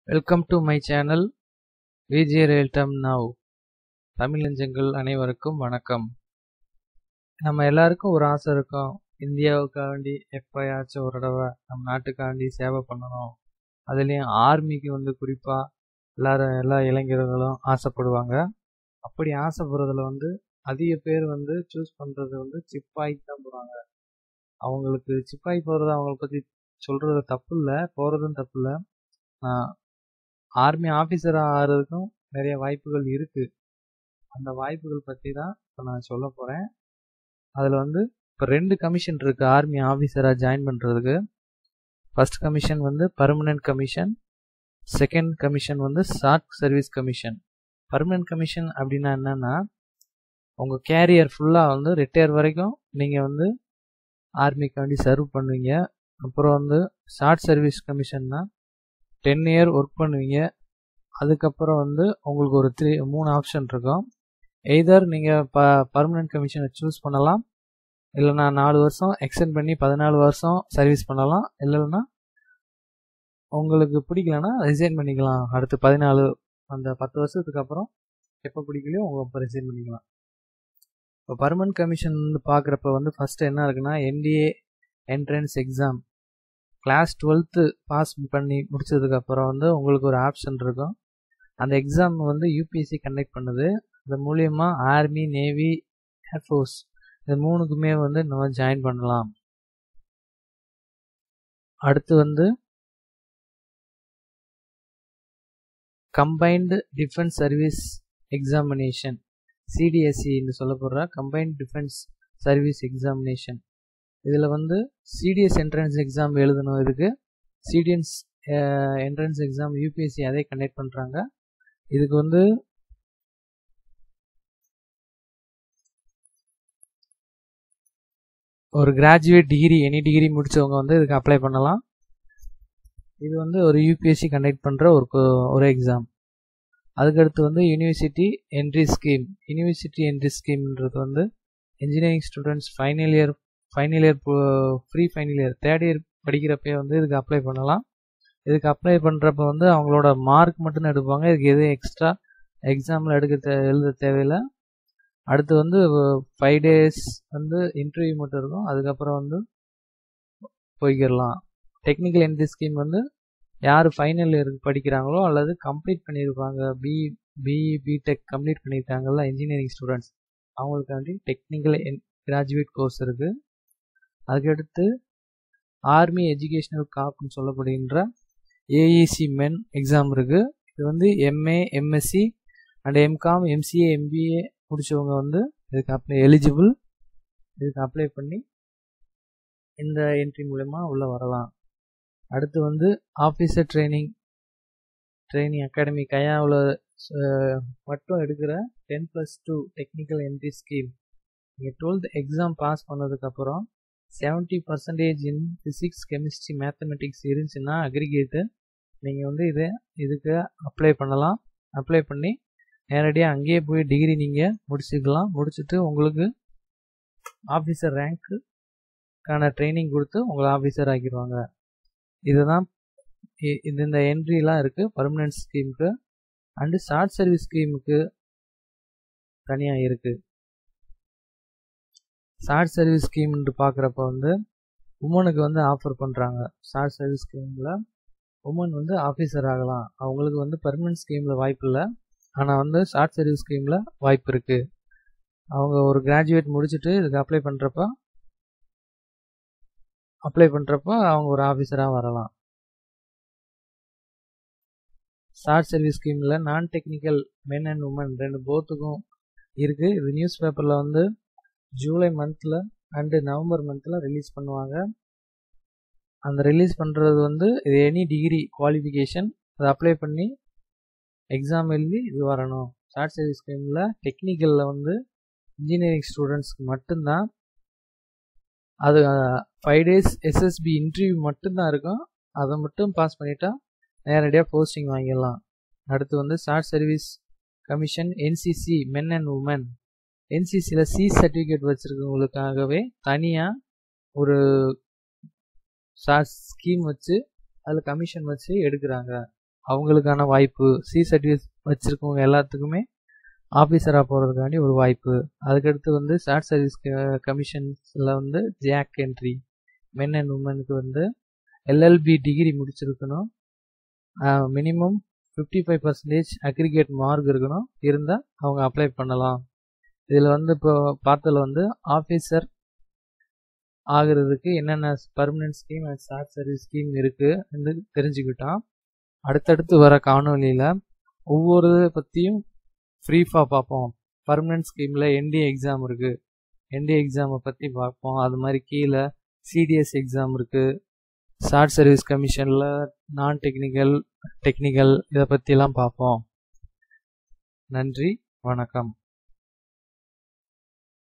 welcome to my channel VJ ரியல்டம் now Tamil நெஞ்சங்கள் அனைவருக்கும் வணக்கம் நம்ம எல்லாருக்கும் ஒரு ஆசை இருக்கும் இந்தியாவுக்காண்டி எப்பயாச்சும் ஒரு தடவை நம்ம நாட்டுக்காண்டி சேவை பண்ணணும் அதுலேயும் ஆர்மிக்கு வந்து குறிப்பாக எல்லாரும் எல்லா இளைஞர்களும் ஆசைப்படுவாங்க அப்படி ஆசைப்படுறதுல வந்து அதிக பேர் வந்து சூஸ் பண்ணுறது வந்து சிப்பாய்க்கு தான் போகிறாங்க அவங்களுக்கு சிப்பாய் போகிறது அவங்கள பற்றி சொல்கிறது தப்பு இல்லை போகிறதும் தப்பு இல்லை ஆர்மி ஆஃபீஸராக ஆகிறதுக்கும் நிறைய வாய்ப்புகள் இருக்குது அந்த வாய்ப்புகள் பற்றி தான் இப்போ நான் சொல்ல போகிறேன் அதில் வந்து இப்போ ரெண்டு கமிஷன் இருக்குது ஆர்மி ஆஃபீஸராக ஜாயின் பண்ணுறதுக்கு ஃபர்ஸ்ட் கமிஷன் வந்து பர்மனெண்ட் கமிஷன் செகண்ட் கமிஷன் வந்து short service commission permanent commission அப்படின்னா என்னென்னா உங்கள் கேரியர் ஃபுல்லாக வந்து ரிட்டையர் வரைக்கும் நீங்கள் வந்து ஆர்மிக்காண்டி சர்வ் பண்ணுவீங்க அப்புறம் வந்து ஷார்ட் சர்வீஸ் கமிஷன்னா டென் இயர் ஒர்க் பண்ணுவீங்க அதுக்கப்புறம் வந்து உங்களுக்கு ஒரு த்ரீ மூணு ஆப்ஷன் இருக்கும் எய்தர் நீங்கள் ப பர்மனெண்ட் கமிஷனை சூஸ் பண்ணலாம் இல்லைனா நாலு வருஷம் எக்ஸ்டெண்ட் பண்ணி பதினாலு வருஷம் சர்வீஸ் பண்ணலாம் இல்லைன்னா உங்களுக்கு பிடிக்கலன்னா ரிசைன் பண்ணிக்கலாம் அடுத்து பதினாலு அந்த பத்து வருஷத்துக்கு அப்புறம் எப்போ பிடிக்கலையோ உங்கள் அப்போ ரிசைன் பண்ணிக்கலாம் இப்போ பர்மனன்ட் கமிஷன் வந்து பார்க்குறப்ப வந்து ஃபஸ்ட்டு என்ன இருக்குன்னா NDA entrance exam class twelfth pass பண்ணி முடிச்சதுக்கப்புறம் வந்து உங்களுக்கு ஒரு ஆப்ஷன் இருக்கும் அந்த எக்ஸாம் வந்து யூபிஎஸ்சி கண்டக்ட் பண்ணுது அது மூலியமாக ஆர்மி நேவி ஏர்ஃபோர்ஸ் இது மூணுக்குமே வந்து நம்ம ஜாயின் பண்ணலாம் அடுத்து வந்து கம்பைன்டு டிஃபென்ஸ் சர்வீஸ் எக்ஸாமினேஷன் சிடிஎஸ்சின்னு சொல்லப்படுற கம்பைன்ட் டிஃபென்ஸ் சர்வீஸ் எக்ஸாமினேஷன் இதில் வந்து சிடிஎஸ் என்ட்ரன்ஸ் எக்ஸாம் எழுதணும் இதுக்கு சிடிஎன்ஸ் என்ட்ரன்ஸ் எக்ஸாம் யூபிஎஸ்சி அதே கண்டக்ட் பண்ணுறாங்க இதுக்கு வந்து ஒரு கிராஜுவேட் டிகிரி எனி டிகிரி முடித்தவங்க வந்து இதுக்கு அப்ளை பண்ணலாம் இது வந்து ஒரு யூபிஎஸ்சி கண்டக்ட் பண்ணுற ஒரு ஒரு எக்ஸாம் அதுக்கடுத்து வந்து university entry scheme university entry ஸ்கீம்ன்றது வந்து engineering students final year final year pre final year third year படிக்கிறப்பே வந்து இதுக்கு அப்ளை பண்ணலாம் இதுக்கு அப்ளை பண்ணுறப்ப வந்து அவங்களோட மார்க் மட்டும் எடுப்பாங்க இதுக்கு எதுவும் எக்ஸ்ட்ரா எக்ஸாமில் எடுக்க தே எழுத தேவையில்லை அடுத்து வந்து ஃபைவ் டேஸ் வந்து இன்டர்வியூ மட்டும் இருக்கும் அதுக்கப்புறம் வந்து போய்க்கிடலாம் டெக்னிக்கல் என்ட்ரி ஸ்கீம் வந்து யார் ஃபைனல் இயர் படிக்கிறாங்களோ அல்லது கம்ப்ளீட் பண்ணியிருப்பாங்க பி பிஇ பிடெக் கம்ப்ளீட் பண்ணியிருக்காங்கல்ல இன்ஜினியரிங் ஸ்டூடெண்ட்ஸ் அவங்களுக்காண்டி டெக்னிக்கல் கிராஜுவேட் கோர்ஸ் இருக்குது அதுக்கடுத்து ஆர்மி எஜுகேஷனல் காப்னு சொல்லப்படுகின்ற ஏஇசி மென் எக்ஸாம் இருக்குது இது வந்து MA MSc and MCom MCA MBA முடிச்சவங்க வந்து இதுக்கு அப்ளை எலிஜிபிள் இதுக்கு அப்ளை பண்ணி இந்த என்ட்ரி மூலயமா உள்ளே வரலாம் அடுத்து வந்து ஆஃபீஸர் ட்ரைனிங் ட்ரைனிங் அகாடமி கையாவில் மட்டும் எடுக்கிற ten plus two technical entry scheme நீங்கள் டுவெல்த் எக்ஸாம் பாஸ் பண்ணதுக்கப்புறம் seventy percentage in physics chemistry mathematics இருந்துச்சுன்னா அக்ரிகேட்டு நீங்கள் வந்து இதை இதுக்கு அப்ளை பண்ணலாம் அப்ளை பண்ணி நேரடியாக அங்கேயே போய் டிகிரி நீங்கள் முடிச்சுக்கலாம் முடிச்சுட்டு உங்களுக்கு ஆஃபீஸர் ரேங்க்குக்கான ட்ரைனிங் கொடுத்து உங்களை ஆஃபீஸர் ஆக்கிடுவாங்க இதுதான் இது இந்த என்ட்ரிலாம் இருக்குது பர்மனன்ட் ஸ்கீமுக்கு அண்டு ஷார்ட் சர்வீஸ் ஸ்கீமுக்கு தனியாக இருக்குது ஷார்ட் சர்வீஸ் ஸ்கீம்னு பார்க்குறப்ப வந்து உமனுக்கு வந்து ஆஃபர் பண்ணுறாங்க ஷார்ட் சர்வீஸ் ஸ்கீமில் உமன் வந்து ஆஃபீஸர் ஆகலாம் அவங்களுக்கு வந்து பர்மனன்ட் ஸ்கீமில் வாய்ப்பு இல்லை ஆனால் வந்து ஷார்ட் சர்வீஸ் ஸ்கீமில் வாய்ப்பு இருக்குது அவங்க ஒரு கிராஜுவேட் முடிச்சுட்டு இதுக்கு அப்ளை பண்ணுறப்ப அப்ளை பண்ணுறப்ப அவங்க ஒரு ஆஃபீஸராக வரலாம் ஷார்ட் சர்வீஸ் ஸ்கீமில் நான் டெக்னிக்கல் மென் அண்ட் உமன் ரெண்டு போத்துக்கும் இருக்குது இது நியூஸ் பேப்பரில் வந்து ஜூலை மந்தில் அண்டு நவம்பர் மந்தில் ரிலீஸ் பண்ணுவாங்க அந்த ரிலீஸ் பண்ணுறது வந்து இது எனி டிகிரி குவாலிஃபிகேஷன் அதை அப்ளை பண்ணி எக்ஸாம் எழுதி இது வரணும் ஷார்ட் சர்வீஸ் ஸ்கீமில் டெக்னிக்கலில் வந்து இன்ஜினியரிங் ஸ்டூடெண்ட்ஸ்க்கு மட்டும்தான் அது ஃபைவ் டேஸ் எஸ்எஸ்பி இன்டர்வியூ மட்டும்தான் இருக்கும் அதை மட்டும் பாஸ் பண்ணிட்டா நேரடியாக போஸ்டிங் வாங்கிடலாம் அடுத்து வந்து short service commission NCC men and women என்சிசியில் சி சர்டிஃபிகேட் வச்சுருக்கவங்களுக்காகவே தனியாக ஒரு ஸ்கீம் வச்சு அதில் கமிஷன் வச்சு எடுக்கிறாங்க அவங்களுக்கான வாய்ப்பு சி சர்டிஃபிகேட் வச்சுருக்கவங்க எல்லாத்துக்குமே ஆஃபீஸராக போகிறதுக்காண்டி ஒரு வாய்ப்பு அதுக்கடுத்து வந்து ஷார்ட் சர்வீஸ் கமிஷன்ஸில் வந்து ஜாக் என்ட்ரி மென் அண்ட் உமனுக்கு வந்து எல்எல்பி டிகிரி முடிச்சிருக்கணும் minimum fifty five percentage aggregate mark இருக்கணும் இருந்தால் அவங்க அப்ளை பண்ணலாம் இதில் வந்து இப்போ பார்த்ததில் வந்து ஆஃபீஸர் ஆகிறதுக்கு என்னென்ன permanent scheme and short service scheme இருக்குது தெரிஞ்சுக்கிட்டோம் அடுத்தடுத்து வர காணொலியில் ஒவ்வொரு பற்றியும் ப்ரீஃபாக பார்ப்போம் பர்மனன்ட் ஸ்கீமில் என்டி எக்ஸாம் இருக்குது என்டி எக்ஸாமை பற்றி பார்ப்போம் அது மாதிரி கீழே சிடிஎஸ் எக்ஸாம் இருக்குது ஷார்ட் சர்வீஸ் கமிஷனில் நான் டெக்னிக்கல் டெக்னிக்கல் இதை பற்றிலாம் பார்ப்போம் நன்றி வணக்கம்